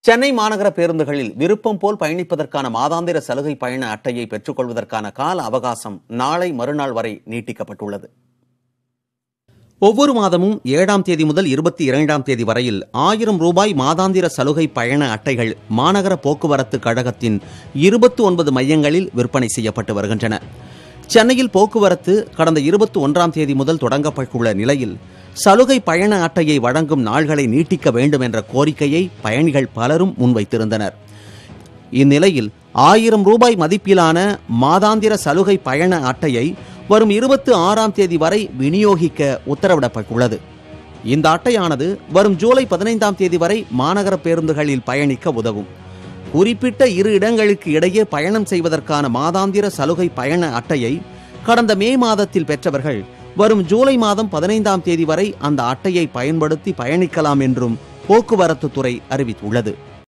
சென்னை மாநகர பேருந்துகளில் விருப்பம் போல் பயணிப்பதற்கான மாதாந்திர சலுகை பயண அட்டையை பெற்றுக்கொள்வதற்கான கால அவகாசம் நாளை மறுநாள் வரை நீட்டிக்கப்பட்டுள்ளது ஒவ்வொரு மாதமும் ஏழாம் தேதி முதல் இருபத்தி இரண்டாம் தேதி வரையில் ஆயிரம் ரூபாய் மாதாந்திர சலுகை பயண அட்டைகள் மாநகர போக்குவரத்து கழகத்தின் இருபத்தி ஒன்பது மையங்களில் விற்பனை செய்யப்பட்டு வருகின்றன சென்னையில் போக்குவரத்து கடந்த இருபத்தி ஒன்றாம் தேதி முதல் தொடங்கப்பட்டுள்ள நிலையில் சலுகை பயண அட்டையை வழங்கும் நாள்களை நீட்டிக்க வேண்டும் என்ற கோரிக்கையை பயணிகள் பலரும் முன்வைத்திருந்தனர் இந்நிலையில் ஆயிரம் ரூபாய் மதிப்பிலான மாதாந்திர சலுகை பயண அட்டையை வரும் இருபத்தி ஆறாம் தேதி வரை விநியோகிக்க உத்தரவிடப்பட்டுள்ளது இந்த அட்டையானது வரும் ஜூலை பதினைந்தாம் தேதி வரை மாநகர பேருந்துகளில் பயணிக்க உதவும் குறிப்பிட்ட இரு இடங்களுக்கு இடையே பயணம் செய்வதற்கான மாதாந்திர சலுகை பயண அட்டையை கடந்த மே மாதத்தில் பெற்றவர்கள் வரும் ஜூலை மாதம் பதினைந்தாம் தேதி வரை அந்த அட்டையை பயன்படுத்தி பயணிக்கலாம் என்றும் போக்குவரத்து துறை அறிவித்துள்ளது